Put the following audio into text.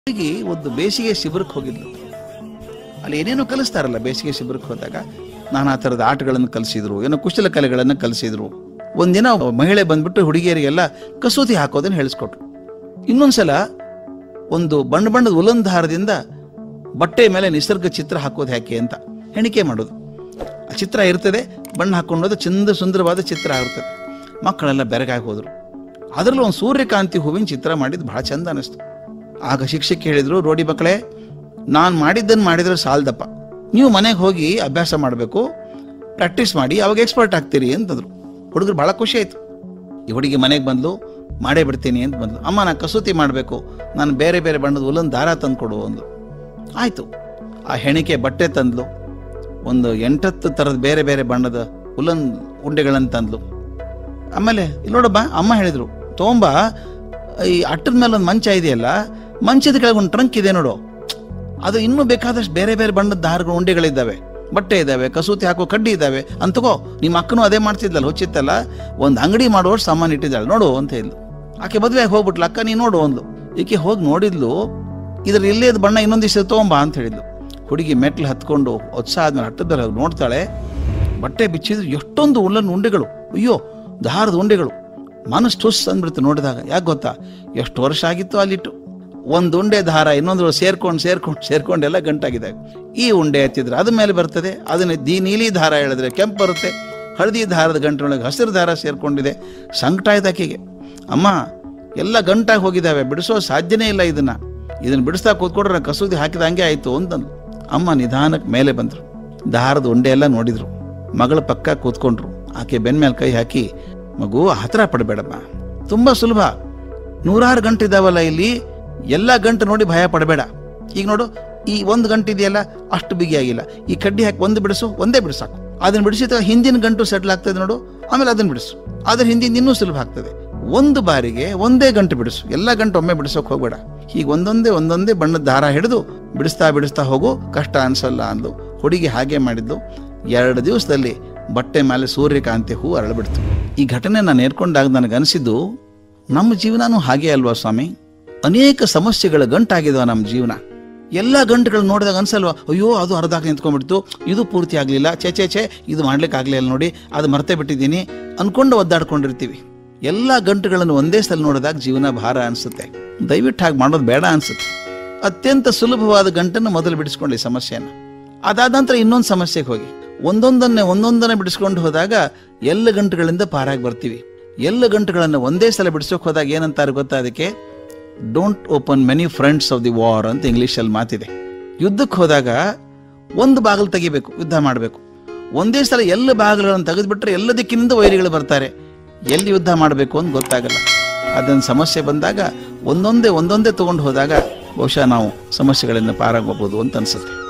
ಹುಡುಗಿ ಒಂದು ಬೇಸಿಗೆ ಶಿಬಿರಕ್ಕೆ ಹೋಗಿದ್ಲು ಅಲ್ಲಿ ಏನೇನೋ ಕಲಿಸ್ತಾರಲ್ಲ ಬೇಸಿಗೆ ಶಿಬಿರಕ್ಕೆ ಹೋದಾಗ ನಾನಾ ಥರದ ಆಟಗಳನ್ನು ಕಲಿಸಿದ್ರು ಏನೋ ಕುಶಲ ಕಲೆಗಳನ್ನು ಕಲಿಸಿದ್ರು ಒಂದಿನ ಒಬ್ಬ ಮಹಿಳೆ ಬಂದ್ಬಿಟ್ಟು ಹುಡುಗಿಯರಿಗೆಲ್ಲ ಕಸೂತಿ ಹಾಕೋದನ್ನು ಹೇಳಿಸ್ಕೊಟ್ರು ಇನ್ನೊಂದ್ಸಲ ಒಂದು ಬಣ್ಣ ಬಣ್ಣದ ಉಲನ್ ದಾರದಿಂದ ಬಟ್ಟೆ ಮೇಲೆ ನಿಸರ್ಗ ಚಿತ್ರ ಹಾಕೋದು ಯಾಕೆ ಅಂತ ಹೆಣಿಕೆ ಮಾಡೋದು ಆ ಚಿತ್ರ ಇರ್ತದೆ ಬಣ್ಣ ಹಾಕೊಂಡೋದು ಚಂದ ಸುಂದರವಾದ ಚಿತ್ರ ಆಗಿರ್ತದೆ ಮಕ್ಕಳೆಲ್ಲ ಬೆರಗಾಗಿ ಹೋದ್ರು ಅದರಲ್ಲೂ ಒಂದು ಸೂರ್ಯಕಾಂತಿ ಹೂವಿನ ಚಿತ್ರ ಮಾಡಿದ್ದು ಬಹಳ ಚಂದ ಅನಿಸ್ತು ಆಗ ಶಿಕ್ಷಕಿ ಹೇಳಿದ್ರು ರೋಡಿ ಮಕ್ಕಳೇ ನಾನು ಮಾಡಿದ್ದನ್ನು ಮಾಡಿದ್ರೆ ಸಾಲ್ದಪ್ಪ ನೀವು ಮನೆಗೆ ಹೋಗಿ ಅಭ್ಯಾಸ ಮಾಡಬೇಕು ಪ್ರಾಕ್ಟೀಸ್ ಮಾಡಿ ಅವಾಗ ಎಕ್ಸ್ಪರ್ಟ್ ಆಗ್ತೀರಿ ಅಂತಂದ್ರು ಹುಡುಗರು ಬಹಳ ಖುಷಿ ಆಯ್ತು ಈ ಹುಡುಗಿ ಮನೆಗೆ ಬಂದ್ಲು ಮಾಡೇ ಬಿಡ್ತೀನಿ ಅಂತ ಬಂದ್ಲು ಅಮ್ಮ ನಾನು ಕಸೂತಿ ಮಾಡಬೇಕು ನಾನು ಬೇರೆ ಬೇರೆ ಬಣ್ಣದ ಉಲ್ಲನ್ ದಾರ ತಂದು ಕೊಡು ಅಂದ್ಲು ಆಯಿತು ಆ ಹೆಣಿಕೆ ಬಟ್ಟೆ ತಂದ್ಲು ಒಂದು ಎಂಟತ್ತು ಥರದ ಬೇರೆ ಬೇರೆ ಬಣ್ಣದ ಉಲ್ಲನ್ ಉಂಡೆಗಳನ್ನು ತಂದ್ಲು ಆಮೇಲೆ ಇಲ್ಲಿ ನೋಡಬ್ಬ ಅಮ್ಮ ಹೇಳಿದ್ರು ತೊಗೊಂಬ ಈ ಅಟ್ಟದ ಮೇಲೆ ಒಂದು ಮಂಚ ಇದೆಯಲ್ಲ ಮಂಚದ ಕೆಳಗೆ ಒಂದು ಟ್ರಂಕ್ ಇದೆ ನೋಡು ಅದು ಇನ್ನೂ ಬೇಕಾದಷ್ಟು ಬೇರೆ ಬೇರೆ ಬಣ್ಣದ ದಾರಗಳು ಉಂಡೆಗಳಿದ್ದಾವೆ ಬಟ್ಟೆ ಇದ್ದಾವೆ ಕಸೂತಿ ಹಾಕೋ ಕಡ್ಡಿ ಇದ್ದಾವೆ ಅಂತ ತಗೋ ನಿಮ್ಮ ಅಕ್ಕನೂ ಅದೇ ಮಾಡ್ತಿದ್ದಲ್ಲ ಹುಚ್ಚಿತ್ತಲ್ಲ ಒಂದು ಅಂಗಡಿ ಮಾಡುವಷ್ಟು ಸಾಮಾನು ಇಟ್ಟಿದ್ದಾಳೆ ನೋಡು ಅಂತ ಹೇಳಿದ್ಲು ಆಕೆ ಮದುವೆಗೆ ಹೋಗ್ಬಿಟ್ಲು ಅಕ್ಕ ನೀ ನೋಡು ಒಂದು ಈಕೆ ಹೋಗಿ ನೋಡಿದ್ಲು ಇದ್ರ ಇಲ್ಲೇ ಬಣ್ಣ ಇನ್ನೊಂದಿಷ್ಟು ತೊಗೊಂಬಾ ಅಂತ ಹೇಳಿದ್ಲು ಹುಡುಗಿ ಮೆಟ್ಲು ಹತ್ಕೊಂಡು ಉತ್ಸಾಹ ಆದ್ಮೇಲೆ ಹಟ್ಟದಲ್ಲಿ ಹೋಗಿ ನೋಡ್ತಾಳೆ ಬಟ್ಟೆ ಬಿಚ್ಚಿದ್ರು ಎಷ್ಟೊಂದು ಉಲ್ಲನ್ ಉಂಡೆಗಳು ಅಯ್ಯೋ ದಾರದ ಉಂಡೆಗಳು ಮನಸ್ಸು ಟುಸ್ ಅಂದ್ಬಿಡ್ತು ನೋಡಿದಾಗ ಯಾಕೆ ಗೊತ್ತಾ ಎಷ್ಟು ವರ್ಷ ಆಗಿತ್ತು ಅಲ್ಲಿಟ್ಟು ಒಂದು ಉಂಡೆ ದಾರ ಇನ್ನೊಂದು ಸೇರ್ಕೊಂಡು ಸೇರ್ಕೊಂಡು ಸೇರ್ಕೊಂಡು ಎಲ್ಲ ಗಂಟಾಗಿದ್ದಾವೆ ಈ ಉಂಡೆ ಎತ್ತಿದ್ರೆ ಅದ ಮೇಲೆ ಬರ್ತದೆ ಅದನ್ನ ದಿ ನೀಲಿ ದಾರ ಹೇಳಿದ್ರೆ ಕೆಂಪು ಬರುತ್ತೆ ಹಳದಿ ದಾರದ ಗಂಟಿನೊಳಗೆ ಹಸಿರು ದಾರ ಸೇರ್ಕೊಂಡಿದೆ ಸಂಕಟ ಆಯ್ತು ಆಕೆಗೆ ಅಮ್ಮ ಎಲ್ಲ ಗಂಟಾಗಿ ಹೋಗಿದ್ದಾವೆ ಬಿಡಿಸೋ ಸಾಧ್ಯನೇ ಇಲ್ಲ ಇದನ್ನ ಇದನ್ನ ಬಿಡಿಸ್ತಾ ಕೂತ್ಕೊಂಡ್ರೆ ನಾನು ಕಸೂತಿ ಹಾಕಿದ ಹಂಗೆ ಆಯ್ತು ಅಂತಂದು ಅಮ್ಮ ನಿಧಾನಕ್ಕೆ ಮೇಲೆ ಬಂದರು ದಾರದ ಉಂಡೆ ಎಲ್ಲ ನೋಡಿದ್ರು ಮಗಳ ಪಕ್ಕ ಕೂತ್ಕೊಂಡ್ರು ಆಕೆ ಬೆನ್ ಮೇಲೆ ಕೈ ಹಾಕಿ ಮಗು ಹತ್ರ ಪಡಬೇಡಮ್ಮ ತುಂಬಾ ಸುಲಭ ನೂರಾರು ಗಂಟೆ ಇದಾವಲ್ಲ ಇಲ್ಲಿ ಎಲ್ಲ ಗಂಟು ನೋಡಿ ಭಯ ಪಡಬೇಡ ಈಗ ನೋಡು ಈ ಒಂದು ಗಂಟೆ ಇದೆಯಲ್ಲ ಅಷ್ಟು ಬಿಗಿಯಾಗಿಲ್ಲ ಈ ಕಡ್ಡಿ ಹಾಕಿ ಒಂದು ಬಿಡಿಸು ಒಂದೇ ಬಿಡಿಸಾಕು ಅದನ್ನ ಬಿಡಿಸಿದ ಹಿಂದಿನ ಗಂಟು ಸೆಟ್ಲ್ ಆಗ್ತದೆ ನೋಡು ಆಮೇಲೆ ಅದನ್ನ ಬಿಡಿಸು ಅದ್ರ ಹಿಂದಿನ ಇನ್ನೂ ಸುಲಭ ಆಗ್ತದೆ ಒಂದು ಬಾರಿಗೆ ಒಂದೇ ಗಂಟು ಬಿಡಿಸು ಎಲ್ಲ ಗಂಟು ಒಮ್ಮೆ ಬಿಡಿಸೋಕೆ ಹೋಗ್ಬೇಡ ಹೀಗೆ ಒಂದೊಂದೇ ಒಂದೊಂದೇ ಬಣ್ಣದ ದಾರ ಹಿಡಿದು ಬಿಡಿಸ್ತಾ ಬಿಡಿಸ್ತಾ ಹೋಗು ಕಷ್ಟ ಅನ್ಸಲ್ಲ ಅಂದ್ಲು ಹುಡುಗಿ ಹಾಗೆ ಮಾಡಿದ್ಲು ಎರಡು ದಿವಸದಲ್ಲಿ ಬಟ್ಟೆ ಮೇಲೆ ಸೂರ್ಯಕಾಂತಿ ಹೂ ಅರಳಿಬಿಡ್ತು ಈ ಘಟನೆ ನಾನು ಏರ್ಕೊಂಡಾಗ ನನಗೆ ಅನಿಸಿದ್ದು ನಮ್ಮ ಜೀವನನೂ ಹಾಗೆ ಅಲ್ವಾ ಸ್ವಾಮಿ ಅನೇಕ ಸಮಸ್ಯೆಗಳ ಗಂಟಾಗಿದಾವ ನಮ್ಮ ಜೀವನ ಎಲ್ಲ ಗಂಟುಗಳು ನೋಡಿದಾಗ ಅನ್ಸಲ್ವಾ ಅಯ್ಯೋ ಅದು ಅರ್ಧಾಕ ನಿಂತ್ಕೊಂಡ್ಬಿಡ್ತು ಇದು ಪೂರ್ತಿ ಆಗಲಿಲ್ಲ ಚೇ ಚೇ ಚೇ ಇದು ಮಾಡ್ಲಿಕ್ಕೆ ಆಗಲಿಲ್ಲ ನೋಡಿ ಅದು ಮರ್ತೇ ಬಿಟ್ಟಿದ್ದೀನಿ ಅನ್ಕೊಂಡು ಒದ್ದಾಡ್ಕೊಂಡಿರ್ತೀವಿ ಎಲ್ಲ ಗಂಟುಗಳನ್ನು ಒಂದೇ ಸಲ ನೋಡಿದಾಗ ಜೀವನ ಭಾರ ಅನಿಸುತ್ತೆ ದಯವಿಟ್ಟು ಹಾಗೆ ಮಾಡೋದು ಬೇಡ ಅನ್ಸುತ್ತೆ ಅತ್ಯಂತ ಸುಲಭವಾದ ಗಂಟನ್ನು ಮೊದಲು ಬಿಡಿಸ್ಕೊಳ್ಳಿ ಸಮಸ್ಯೆಯನ್ನು ಅದಾದ ನಂತರ ಇನ್ನೊಂದು ಸಮಸ್ಯೆಗೆ ಹೋಗಿ ಒಂದೊಂದನ್ನೇ ಒಂದೊಂದನ್ನೇ ಬಿಡಿಸ್ಕೊಂಡು ಹೋದಾಗ ಎಲ್ಲ ಗಂಟುಗಳಿಂದ ಪಾರಾಗಿ ಬರ್ತೀವಿ ಎಲ್ಲ ಗಂಟುಗಳನ್ನು ಒಂದೇ ಸಲ ಬಿಡಿಸೋಕೆ ಹೋದಾಗ ಏನಂತಾರೆ ಗೊತ್ತಾ ಅದಕ್ಕೆ don't open many fronts of the war ಅಂತ ಇಂಗ್ಲೀಷಲ್ಲಿ ಮಾತಿದೆ ಯುದ್ಧಕ್ಕೆ ಹೋದಾಗ ಒಂದು ಬಾಗಿಲು ತೆಗಿಬೇಕು ಯುದ್ಧ ಮಾಡಬೇಕು ಒಂದೇ ಸಲ ಎಲ್ಲ ಬಾಗಿಲುಗಳನ್ನು ತೆಗೆದುಬಿಟ್ರೆ ಎಲ್ಲ ದಿಕ್ಕಿನಿಂದ ವೈರಿಗಳು ಬರ್ತಾರೆ ಎಲ್ಲಿ ಯುದ್ಧ ಮಾಡಬೇಕು ಅಂತ ಗೊತ್ತಾಗಲ್ಲ ಅದನ್ನು ಸಮಸ್ಯೆ ಬಂದಾಗ ಒಂದೊಂದೇ ಒಂದೊಂದೇ ತಗೊಂಡು ಹೋದಾಗ ಬಹುಶಃ ನಾವು ಸಮಸ್ಯೆಗಳಿಂದ ಪಾರಾಗಬಹುದು ಅಂತ ಅನ್ಸುತ್ತೆ